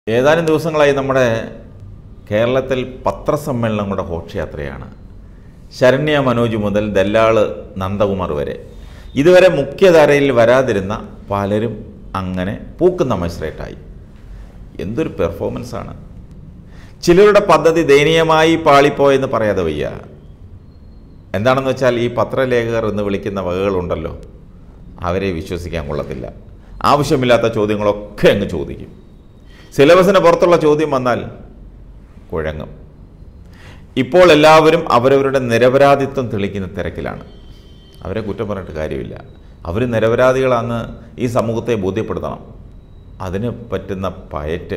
ഏതാനും ദിവസങ്ങളായി നമ്മുടെ കേരളത്തിൽ പത്രസമ്മേളനങ്ങളുടെ ഘോഷയാത്രയാണ് ശരണ്യ മനോജ് മുതൽ ദല്ലാള് നന്ദകുമാർ വരെ ഇതുവരെ മുഖ്യധാരയിൽ വരാതിരുന്ന പലരും അങ്ങനെ പൂക്കുന്ന മത്സരേറ്റായി എന്തൊരു പെർഫോമൻസാണ് ചിലരുടെ പദ്ധതി ദയനീയമായി പാളിപ്പോയെന്ന് പറയാതെ വയ്യ എന്താണെന്ന് വെച്ചാൽ ഈ പത്രലേഖകർ എന്ന് വിളിക്കുന്ന വകകളുണ്ടല്ലോ അവരെ വിശ്വസിക്കാൻ കൊള്ളത്തില്ല ആവശ്യമില്ലാത്ത ചോദ്യങ്ങളൊക്കെ അങ്ങ് ചോദിക്കും സിലബസിന് പുറത്തുള്ള ചോദ്യം വന്നാൽ കുഴങ്ങും ഇപ്പോൾ എല്ലാവരും അവരവരുടെ നിരപരാധിത്വം തെളിക്കുന്ന തിരക്കിലാണ് അവരെ കുറ്റം പറഞ്ഞിട്ട് കാര്യമില്ല അവർ നിരപരാധികളാണെന്ന് ഈ സമൂഹത്തെ ബോധ്യപ്പെടുത്തണം അതിന് പറ്റുന്ന പയറ്റ്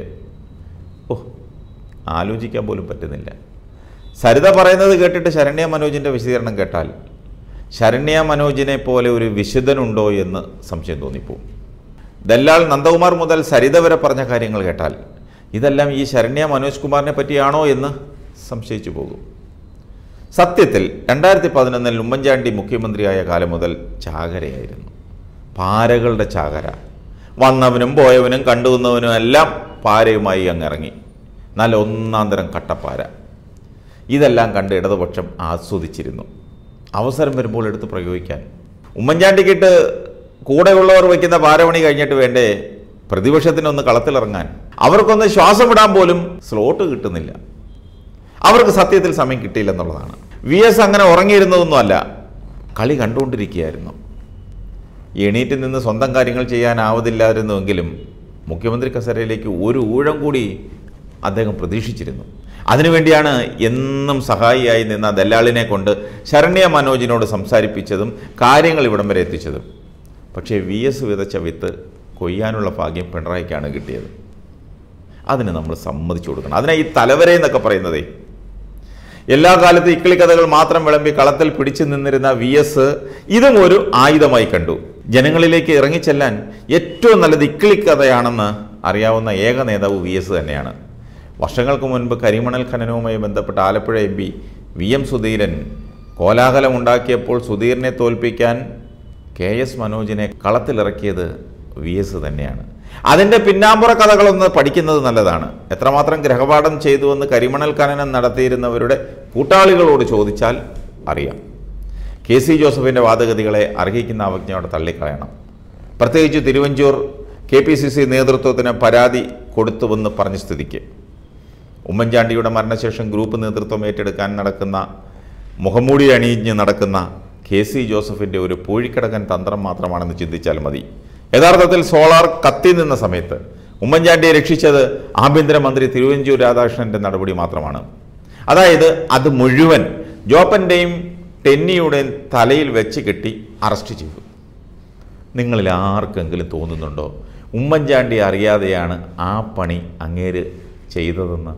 ഓ ആലോചിക്കാൻ പോലും പറ്റുന്നില്ല സരിത പറയുന്നത് കേട്ടിട്ട് ശരണ്യ മനോജിൻ്റെ വിശദീകരണം കേട്ടാൽ ശരണ്യ മനോജിനെ പോലെ ഒരു വിശുദ്ധനുണ്ടോ എന്ന് സംശയം തോന്നിപ്പോവും ദല്ലാൾ നന്ദകുമാർ മുതൽ സരിത വരെ പറഞ്ഞ കാര്യങ്ങൾ കേട്ടാൽ ഇതെല്ലാം ഈ ശരണ്യ മനോജ് കുമാറിനെ പറ്റിയാണോ എന്ന് സംശയിച്ചു പോകും സത്യത്തിൽ രണ്ടായിരത്തി പതിനൊന്നിൽ ഉമ്മൻചാണ്ടി മുഖ്യമന്ത്രിയായ കാലം മുതൽ ചാകരയായിരുന്നു പാരകളുടെ ചാകര വന്നവനും പോയവനും കണ്ടുവന്നവനും എല്ലാം പാരയുമായി അങ്ങിറങ്ങി നല്ല ഒന്നാം തരം കട്ടപ്പാര ഇതെല്ലാം കണ്ട് ഇടതുപക്ഷം ആസ്വദിച്ചിരുന്നു അവസരം വരുമ്പോൾ എടുത്ത് പ്രയോഗിക്കാൻ ഉമ്മൻചാണ്ടിക്കിട്ട് കൂടെയുള്ളവർ വയ്ക്കുന്ന പാരമണി കഴിഞ്ഞിട്ട് വേണ്ടേ പ്രതിപക്ഷത്തിനൊന്ന് കളത്തിലിറങ്ങാൻ അവർക്കൊന്ന് ശ്വാസം വിടാൻ പോലും സ്ലോട്ട് കിട്ടുന്നില്ല അവർക്ക് സത്യത്തിൽ സമയം കിട്ടിയില്ലെന്നുള്ളതാണ് വി എസ് അങ്ങനെ ഉറങ്ങിയിരുന്നതൊന്നുമല്ല കളി കണ്ടുകൊണ്ടിരിക്കുകയായിരുന്നു എണീറ്റ് നിന്ന് സ്വന്തം കാര്യങ്ങൾ ചെയ്യാനാവതില്ലായിരുന്നുവെങ്കിലും മുഖ്യമന്ത്രി കസേരയിലേക്ക് ഒരു ഊഴം കൂടി അദ്ദേഹം പ്രതീക്ഷിച്ചിരുന്നു അതിനുവേണ്ടിയാണ് എന്നും സഹായിയായി നിന്ന ദല്ലാളിനെ കൊണ്ട് ശരണ്യ മനോജിനോട് സംസാരിപ്പിച്ചതും കാര്യങ്ങൾ ഇവിടം വരെ എത്തിച്ചതും പക്ഷേ വി എസ് വിതച്ച വിത്ത് കൊയ്യാനുള്ള ഭാഗ്യം പിണറായിക്കാണ് കിട്ടിയത് അതിന് നമ്മൾ സമ്മതിച്ചു കൊടുക്കണം അതിനെ ഈ തലവര എന്നൊക്കെ പറയുന്നതേ എല്ലാ കാലത്തും ഇക്കിളി കഥകൾ മാത്രം വിളമ്പി കളത്തിൽ പിടിച്ചു നിന്നിരുന്ന വി എസ് ഇതും ഒരു ആയുധമായി കണ്ടു ജനങ്ങളിലേക്ക് ഇറങ്ങിച്ചെല്ലാൻ ഏറ്റവും നല്ലത് ഇക്കിളി കഥയാണെന്ന് അറിയാവുന്ന ഏക നേതാവ് വി എസ് തന്നെയാണ് വർഷങ്ങൾക്ക് മുൻപ് കരിമണൽ ഖനനവുമായി ബന്ധപ്പെട്ട Alappuzha M P V M Sudheeran കോലാഹലമുണ്ടാക്കിയപ്പോൾ സുധീറിനെ തോൽപ്പിക്കാൻ കെ എസ് മനോജിനെ കളത്തിലിറക്കിയത് വി എസ് തന്നെയാണ് അതിൻ്റെ പിന്നാമ്പുറ കഥകളൊന്ന് പഠിക്കുന്നത് നല്ലതാണ് എത്രമാത്രം ഗ്രഹപാഠം ചെയ്തുവെന്ന് കരിമണൽ ഖനനം നടത്തിയിരുന്നവരുടെ കൂട്ടാളികളോട് ചോദിച്ചാൽ അറിയാം കെ സി ജോസഫിൻ്റെ വാദഗതികളെ അർഹിക്കുന്ന അവജ്ഞയോടെ തള്ളിക്കളയണം പ്രത്യേകിച്ച് Thiruvanchoor K P C C നേതൃത്വത്തിന് പരാതി കൊടുത്തുവെന്ന് പറഞ്ഞ സ്ഥിതിക്ക് ഉമ്മൻചാണ്ടിയുടെ മരണശേഷം ഗ്രൂപ്പ് നേതൃത്വം ഏറ്റെടുക്കാൻ നടക്കുന്ന മുഖംമൂടി അണിയിഞ്ഞ് നടക്കുന്ന കെ സി ജോസഫിൻ്റെ ഒരു പൂഴിക്കിടക്കൻ തന്ത്രം മാത്രമാണെന്ന് ചിന്തിച്ചാൽ മതി യഥാർത്ഥത്തിൽ സോളാർ കത്തി നിന്ന സമയത്ത് ഉമ്മൻചാണ്ടിയെ രക്ഷിച്ചത് ആഭ്യന്തരമന്ത്രി തിരുവഞ്ചൂർ രാധാകൃഷ്ണന്റെ നടപടി മാത്രമാണ് അതായത് അത് മുഴുവൻ ജോപ്പൻ്റെയും ടെന്നിയുടെയും തലയിൽ വെച്ച് കെട്ടി അറസ്റ്റ് ചെയ്തു നിങ്ങളിൽ ആർക്കെങ്കിലും തോന്നുന്നുണ്ടോ ഉമ്മൻചാണ്ടി അറിയാതെയാണ് ആ പണി അങ്ങേര് ചെയ്തതെന്ന്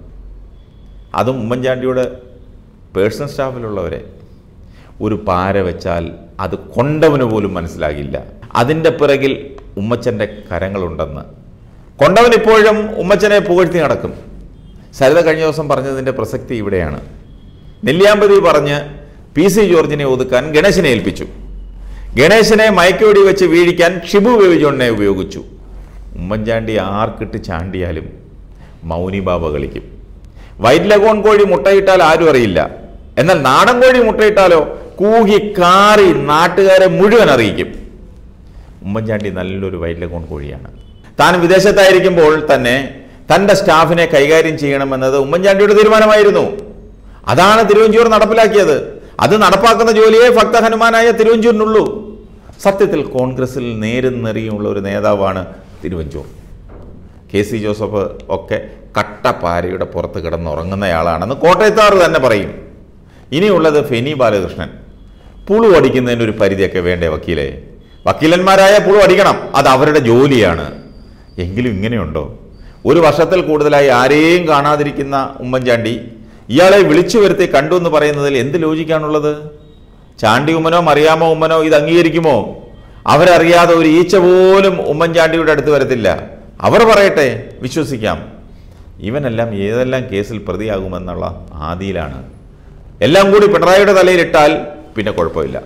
അതും ഉമ്മൻചാണ്ടിയുടെ പേഴ്സണൽ സ്റ്റാഫിലുള്ളവരെ ഒരു പാര വെച്ചാൽ അത് കൊണ്ടവന് പോലും മനസ്സിലാകില്ല അതിൻ്റെ പിറകിൽ ഉമ്മച്ചൻ്റെ കരങ്ങളുണ്ടെന്ന് കൊണ്ടവൻ ഇപ്പോഴും ഉമ്മച്ചനെ പുകഴ്ത്തി നടക്കും സരിത കഴിഞ്ഞ ദിവസം പറഞ്ഞതിൻ്റെ പ്രസക്തി ഇവിടെയാണ് നെല്ലിയാമ്പതി പറഞ്ഞ് പി സി ജോർജിനെ ഒതുക്കാൻ ഗണേശനെ ഏൽപ്പിച്ചു ഗണേശനെ മയക്കുവെടി വെച്ച് വീഴിക്കാൻ ഷിബു ബേബി ജോണിനെ ഉപയോഗിച്ചു ഉമ്മൻചാണ്ടി ആർക്കിട്ട് ചാണ്ടിയാലും മൗനി ബാബ കളിക്കും വൈറ്റ് ലഗോൺ കോഴി മുട്ടയിട്ടാൽ ആരും അറിയില്ല എന്നാൽ നാടൻ കോഴി മുട്ടയിട്ടാലോ കൂകി കാറി നാട്ടുകാരെ മുഴുവൻ അറിയിക്കും ഉമ്മൻചാണ്ടി നല്ലൊരു വൈറ്റ് ലഗോൺ കോഴിയാണ് താൻ വിദേശത്തായിരിക്കുമ്പോൾ തന്നെ തൻ്റെ സ്റ്റാഫിനെ കൈകാര്യം ചെയ്യണമെന്നത് ഉമ്മൻചാണ്ടിയുടെ തീരുമാനമായിരുന്നു അതാണ് തിരുവഞ്ചൂർ നടപ്പിലാക്കിയത് അത് നടപ്പാക്കുന്ന ജോലിയെ ഭക്ത ഹനുമാനായ തിരുവഞ്ചൂരിനുള്ളൂ സത്യത്തിൽ കോൺഗ്രസിൽ നേരും നെറിയുമുള്ള ഒരു നേതാവാണ് തിരുവഞ്ചൂർ കെ സി ജോസഫ് ഒക്കെ കട്ടപ്പാരയുടെ പുറത്ത് കിടന്നുറങ്ങുന്നയാളാണെന്ന് കോട്ടയത്താർ തന്നെ പറയും ഇനിയുള്ളത് ഫെനി ബാലകൃഷ്ണൻ പുളു അടിക്കുന്നതിന് ഒരു പരിധിയൊക്കെ വേണ്ടേ വക്കീലെ വക്കീലന്മാരായ പുളു അടിക്കണം അത് അവരുടെ ജോലിയാണ് എങ്കിലും ഇങ്ങനെയുണ്ടോ ഒരു വർഷത്തിൽ കൂടുതലായി ആരെയും കാണാതിരിക്കുന്ന ഉമ്മൻചാണ്ടി ഇയാളെ വിളിച്ചു വരുത്തി കണ്ടു എന്ന് പറയുന്നതിൽ എന്ത് ലോജിക്കാണുള്ളത് ചാണ്ടി ഉമ്മനോ മറിയാമോ ഉമ്മനോ ഇത് അംഗീകരിക്കുമോ അവരറിയാതെ ഒരു ഈച്ച പോലും ഉമ്മൻചാണ്ടിയുടെ അടുത്ത് വരത്തില്ല അവർ പറയട്ടെ വിശ്വസിക്കാം ഇവനെല്ലാം ഏതെല്ലാം കേസിൽ പ്രതിയാകുമെന്നുള്ള ആദിയിലാണ് എല്ലാം കൂടി പിണറായിയുടെ തലയിലിട്ടാൽ പിന്നെ കുഴപ്പമില്ല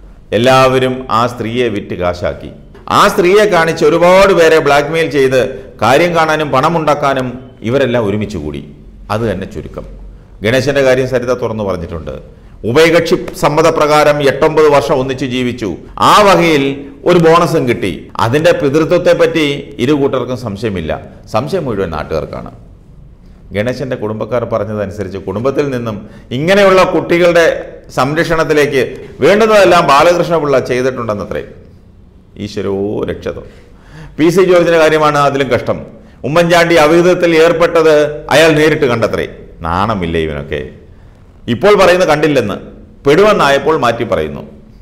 എല്ലാവരും ആ സ്ത്രീയെ വിറ്റ് കാശാക്കി ആ സ്ത്രീയെ കാണിച്ച് ഒരുപാട് പേരെ ബ്ലാക്ക്മെയിൽ ചെയ്ത് കാര്യം കാണാനും പണമുണ്ടാക്കാനും ഇവരെല്ലാം ഒരുമിച്ച് കൂടി അത് തന്നെ ചുരുക്കം ഗണേശന്റെ കാര്യം സരിത തുറന്നു പറഞ്ഞിട്ടുണ്ട് ഉഭയകക്ഷി സമ്മതപ്രകാരം എട്ടൊമ്പത് വർഷം ഒന്നിച്ച് ജീവിച്ചു ആ വകയിൽ ഒരു ബോണസും കിട്ടി അതിന്റെ പിതൃത്വത്തെ പറ്റി ഇരു കൂട്ടർക്കും സംശയമില്ല സംശയം മുഴുവൻ നാട്ടുകാർക്കാണ് ഗണേശന്റെ കുടുംബക്കാർ പറഞ്ഞതനുസരിച്ച് കുടുംബത്തിൽ നിന്നും ഇങ്ങനെയുള്ള കുട്ടികളുടെ സംരക്ഷണത്തിലേക്ക് വേണ്ടുന്നതെല്ലാം ബാലകൃഷ്ണപിള്ള ചെയ്തിട്ടുണ്ടെന്നത്രേ ഈശ്വരോ രക്ഷതം പി സി ജോർജിന്റെ കാര്യമാണ് അതിലും കഷ്ടം ഉമ്മൻചാണ്ടി അവിഹിതത്തിൽ ഏർപ്പെട്ടത് അയാൾ നേരിട്ട് കണ്ടത്രേ നാണമില്ല ഇവനൊക്കെ ഇപ്പോൾ പറയുന്നത് കണ്ടില്ലെന്ന് പെടുവെന്നായപ്പോൾ മാറ്റി പറയുന്നു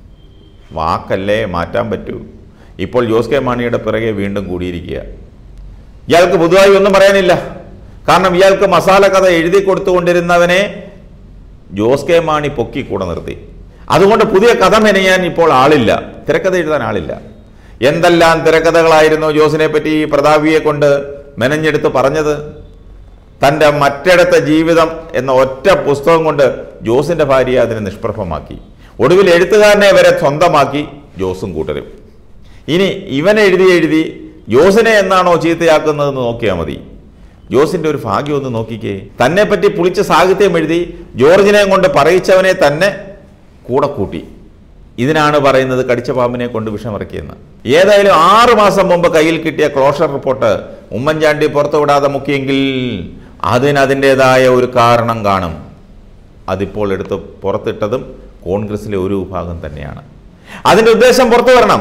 വാക്കല്ലേ മാറ്റാൻ പറ്റൂ ഇപ്പോൾ ജോസ് കെ മാണിയുടെ പിറകെ വീണ്ടും കൂടിയിരിക്കുക ഇയാൾക്ക് പൊതുവായി ഒന്നും പറയാനില്ല കാരണം ഇയാൾക്ക് മസാല കഥ എഴുതി കൊടുത്തുകൊണ്ടിരുന്നവനെ ജോസ് കെ മാണി പൊക്കി കൂടെ നിർത്തി അതുകൊണ്ട് പുതിയ കഥ മെനയാൻ ഇപ്പോൾ ആളില്ല തിരക്കഥ എഴുതാൻ ആളില്ല എന്തെല്ലാം തിരക്കഥകളായിരുന്നു ജോസിനെ പറ്റി പ്രതാപിയെ കൊണ്ട് മെനഞ്ഞെടുത്ത് പറഞ്ഞത് തൻ്റെ മറ്റിടത്തെ ജീവിതം എന്ന ഒറ്റ പുസ്തകം കൊണ്ട് ജോസിന്റെ ഭാര്യയെ അതിനെ നിഷ്പ്രഭമാക്കി ഒടുവിൽ എഴുത്തുകാരനെ വരെ സ്വന്തമാക്കി ജോസും കൂട്ടരും ഇനി ഇവൻ എഴുതി എഴുതി ജോസിനെ എന്നാണോ ചീത്തയാക്കുന്നതെന്ന് നോക്കിയാൽ മതി ജോസിന്റെ ഒരു ഭാഗ്യം ഒന്ന് നോക്കിക്കേ തന്നെ പറ്റി പുളിച്ച സാഹിത്യം എഴുതി ജോർജിനെ കൊണ്ട് പറയിച്ചവനെ തന്നെ കൂടെ കൂട്ടി ഇതിനാണ് പറയുന്നത് കടിച്ച പാമ്പിനെ കൊണ്ട് വിഷമിറക്കിയെന്ന് ഏതായാലും ആറു മാസം മുമ്പ് കയ്യിൽ കിട്ടിയ ക്ലോഷർ റിപ്പോർട്ട് ഉമ്മൻചാണ്ടി പുറത്തുവിടാതെ മുക്കിയെങ്കിൽ അതിനതിൻ്റെതായ ഒരു കാരണം കാണും അതിപ്പോൾ എടുത്ത് പുറത്തിട്ടതും കോൺഗ്രസിലെ ഒരു വിഭാഗം തന്നെയാണ് അതിൻ്റെ ഉദ്ദേശം പുറത്തു വരണം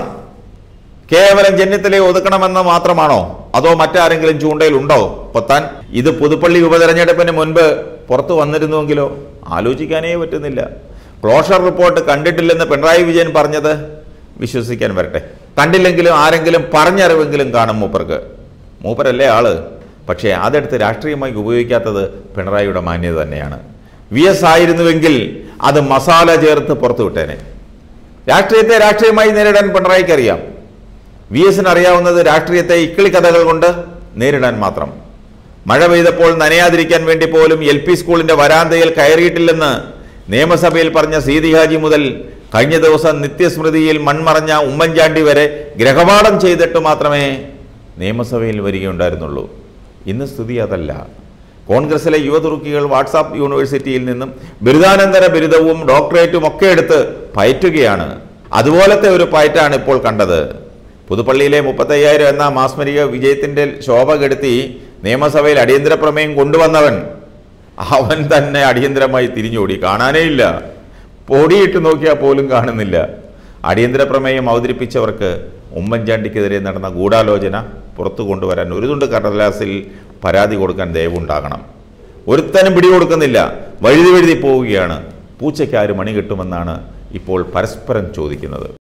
കേവലം ജന്യത്തിലെ ഒതുക്കണമെന്ന് മാത്രമാണോ അതോ മറ്റാരെങ്കിലും ചൂണ്ടയിലുണ്ടോ പൊത്താൻ ഇത് പുതുപ്പള്ളി ഉപതെരഞ്ഞെടുപ്പിന് മുൻപ് പുറത്തു വന്നിരുന്നുവെങ്കിലോ ആലോചിക്കാനേ പറ്റുന്നില്ല ക്ലോഷർ റിപ്പോർട്ട് കണ്ടിട്ടില്ലെന്ന് പിണറായി വിജയൻ പറഞ്ഞത് വിശ്വസിക്കാൻ വരട്ടെ കണ്ടില്ലെങ്കിലും ആരെങ്കിലും പറഞ്ഞറിവെങ്കിലും കാണും മൂപ്പർക്ക് മൂപ്പരല്ലേ ആള് പക്ഷേ അതെടുത്ത് രാഷ്ട്രീയമായി ഉപയോഗിക്കാത്തത് പിണറായിയുടെ മാന്യത തന്നെയാണ് വി എസ് ആയിരുന്നുവെങ്കിൽ അത് മസാല ചേർത്ത് പുറത്തുവിട്ടേനെ രാഷ്ട്രീയത്തെ രാഷ്ട്രീയമായി നേരിടാൻ പിണറായിക്ക് അറിയാം വി എസിന് അറിയാവുന്നത് രാഷ്ട്രീയത്തെ ഇക്കിളി കഥകൾ കൊണ്ട് നേരിടാൻ മാത്രം മഴ പെയ്തപ്പോൾ നനയാതിരിക്കാൻ വേണ്ടി പോലും എൽ പി സ്കൂളിന്റെ വരാന്തയിൽ കയറിയിട്ടില്ലെന്ന് നിയമസഭയിൽ പറഞ്ഞ സീതി ഹാജി മുതൽ കഴിഞ്ഞ ദിവസം നിത്യസ്മൃതിയിൽ മൺമറഞ്ഞ ഉമ്മൻചാണ്ടി വരെ ഗ്രഹപാഠം ചെയ്തിട്ട് മാത്രമേ നിയമസഭയിൽ വരികയുണ്ടായിരുന്നുള്ളൂ ഇന്ന് സ്ഥിതി അതല്ല കോൺഗ്രസിലെ യുവതുറുക്കികൾ വാട്സാപ്പ് യൂണിവേഴ്സിറ്റിയിൽ നിന്നും ബിരുദാനന്തര ബിരുദവും ഡോക്ടറേറ്റും ഒക്കെ എടുത്ത് പയറ്റുകയാണ് അതുപോലത്തെ ഒരു പയറ്റാണ് ഇപ്പോൾ കണ്ടത് പുതുപ്പള്ളിയിലെ മുപ്പത്തയ്യായിരം എന്ന മാസ്മരിക വിജയത്തിന്റെ ശോഭ കെടുത്തി നിയമസഭയിൽ അടിയന്തര പ്രമേയം കൊണ്ടുവന്നവൻ അവൻ തന്നെ അടിയന്തരമായി തിരിഞ്ഞോടി കാണാനേ ഇല്ല പൊടിയിട്ട് നോക്കിയാൽ പോലും കാണുന്നില്ല അടിയന്തര പ്രമേയം അവതരിപ്പിച്ചവർക്ക് ഉമ്മൻചാണ്ടിക്കെതിരെ നടന്ന ഗൂഢാലോചന പുറത്തു കൊണ്ടുവരാൻ ഒരു തുണ്ട് കടലാസിൽ പരാതി കൊടുക്കാൻ ദയവുണ്ടാകണം ഒരുത്തനും പിടികൊടുക്കുന്നില്ല വഴുതി വഴുതി പോവുകയാണ് പൂച്ചയ്ക്ക് ആര് മണി കിട്ടുമെന്നാണ് ഇപ്പോൾ പരസ്പരം ചോദിക്കുന്നത്